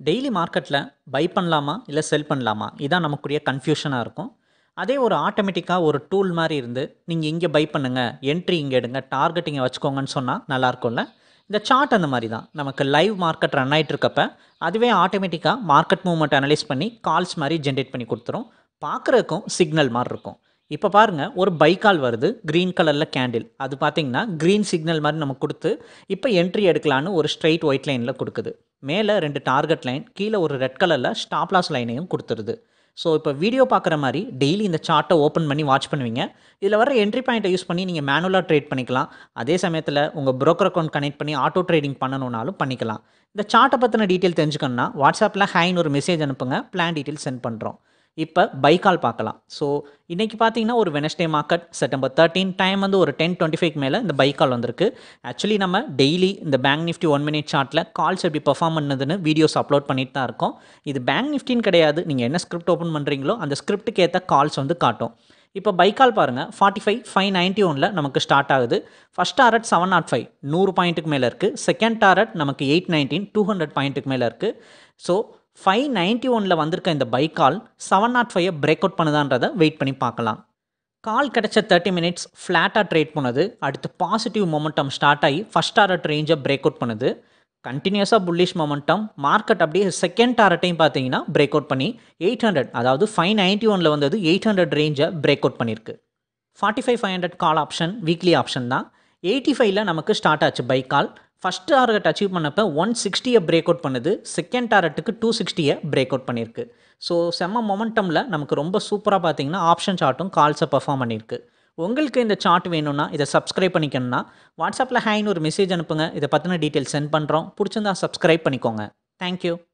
daily மார்க்கெட்டில் by பண்ணலாமா இல்லை செல் பண்ணலாமா இதான் நமக்குரிய கன்ஃபியூஷனாக இருக்கும் அதே ஒரு ஆட்டோமேட்டிக்காக ஒரு டூல் மாதிரி இருந்து நீங்கள் இங்கே பை பண்ணுங்கள் என்ட்ரி இங்கே எடுங்க டார்கெட் இங்கே வச்சுக்கோங்கன்னு சொன்னால் நல்லாயிருக்கும்ல இந்த சார்ட் அந்த மாதிரி தான் நமக்கு லைவ் மார்க்கெட் ரன் ஆகிட்டு இருக்கப்ப அதுவே ஆட்டோமேட்டிக்காக மார்க்கெட் மூவ்மெண்ட் அனலைஸ் பண்ணி கால்ஸ் மாதிரி ஜென்ரேட் பண்ணி கொடுத்துரும் பார்க்குறதுக்கும் சிக்னல் மாதிரி இருக்கும் இப்போ பாருங்கள் ஒரு பை கால் வருது க்ரீன் கலரில் கேண்டில் அது பார்த்தீங்கன்னா க்ரீன் சிக்னல் மாதிரி நமக்கு கொடுத்து இப்போ என்ட்ரி எடுக்கலான்னு ஒரு ஸ்ட்ரைட் ஒயிட் லைனில் கொடுக்குது மேலே ரெண்டு டார்கெட் லைன் கீழே ஒரு ரெட் கலரில் ஸ்டாப் லாஸ் லைனையும் கொடுத்துருது ஸோ இப்போ வீடியோ பார்க்குற மாதிரி டெய்லி இந்த சார்ட்டை ஓப்பன் பண்ணி வாட்ச் பண்ணுவீங்க இதில் வர என்ட்ரி பாயிண்ட்டை யூஸ் பண்ணி நீங்கள் மேனுவலாக ட்ரேட் பண்ணிக்கலாம் அதே சமயத்தில் உங்கள் broker அக்கௌண்ட் கனெக்ட் பண்ணி ஆட்டோ ட்ரேடிங் பண்ணணுன்னாலும் பண்ணிக்கலாம் இந்த சார்ட்டை பற்றின டீட்டெயில் தெரிஞ்சுக்கணுன்னா வாட்ஸ்அப்பில் ஹைன்னு ஒரு மெசேஜ் அனுப்புங்க பிளான் டீட்டெயில் சென்ட் பண்ணுறோம் இப்போ பை கால் பார்க்கலாம் ஸோ இன்றைக்கி பார்த்தீங்கன்னா ஒரு Wednesday market September thirteen time வந்து ஒரு டென் டுவெண்ட்டி ஃபைவ் மேலே இந்த பை கால் வந்திருக்கு ஆக்சுவலி நம்ம டெய்லி இந்த பேங்க் நிஃப்டி ஒன் மினிட் சார்ட்டில் கால்ஸ் எப்படி பெர்ஃபார்ம் பண்ணதுன்னு வீடியோஸ் அப்லோட் பண்ணிட்டு தான் இருக்கோம் இது பேங்க் நிஃப்டின்னு கிடையாது நீங்கள் என்ன ஸ்கிரிப்ட் ஓப்பன் பண்ணுறீங்களோ அந்த ஸ்கிரிப்ட்டுக்கு ஏற்ற கால்ஸ் வந்து காட்டும் இப்போ பைக்கால் பாருங்கள் ஃபார்ட்டி ஃபைவ் ஃபைவ் நைன்ட்டி ஒனில் நமக்கு ஸ்டார்ட் ஆகுது first target seven nought five நூறு பாயிண்ட்டுக்கு மேலே இருக்குது செகண்ட் டாரட் நமக்கு எயிட் நைன்டீன் டூ ஹண்ட்ரட் பாயிண்ட்டுக்கு மேலே இருக்குது ஸோ ஃபைவ் நைன்ட்டி ஒனில் வந்திருக்க இந்த பைக் கால் செவன் நாட் ஃபைவை பிரேக் அவுட் பண்ணுதான்றதை வெயிட் பண்ணி பார்க்கலாம் கால் கிடைச்ச தேர்ட்டி மினிட்ஸ் ஃப்ளாட்டாக ட்ரேட் பண்ணுது அடுத்து பாசிட்டிவ் மொமெண்டம் ஸ்டார்ட் ஆகி ஃபஸ்ட் டாரட் ரேஞ்சை பிரேக் அவுட் பண்ணுது கண்டினியூஸாக புல்லிஷ் மொமெண்டம் மார்க்கெட் அப்படியே செகண்ட் டாரட்டையும் பார்த்தீங்கன்னா பிரேக் அவுட் பண்ணி எயிட் ஹண்ட்ரட் அதாவது ஃபைவ் நைன்ட்டி ஒனில் வந்தது எயிட் ஹண்ட்ரட் ரேஞ்சை பிரேக் அவுட் பண்ணியிருக்கு forty five five hundred call option weekly option தான் எயிட்டி ஃபைவ்ல நமக்கு ஸ்டார்ட் ஆச்சு buy call first target achieve பண்ணப்போ ஒன் சிக்ஸ்டியை பிரேக் அவுட் பண்ணுது செகண்ட் டார்கெட்டுக்கு டூ சிக்ஸ்டியை பிரேக் அவுட் பண்ணியிருக்கு ஸோ செம்ம மொமெண்டமில் நமக்கு ரொம்ப சூப்பராக பார்த்தீங்கன்னா ஆப்ஷன் சார்ட்டும் கால்ஸை பர்ஃபார்ம் பண்ணியிருக்கு உங்களுக்கு இந்த சார்ட் வேணும்னா இதை சப்ஸ்கிரைப் பண்ணிக்கணும்னா வாட்ஸ்அப்பில் ஹைன்னு ஒரு மெசேஜ் அனுப்புங்க இதை பற்றின டீட்டெயில் சென்ட் பண்ணுறோம் பிடிச்சிருந்தா சப்ஸ்கிரைப் பண்ணிக்கோங்க தேங்க்யூ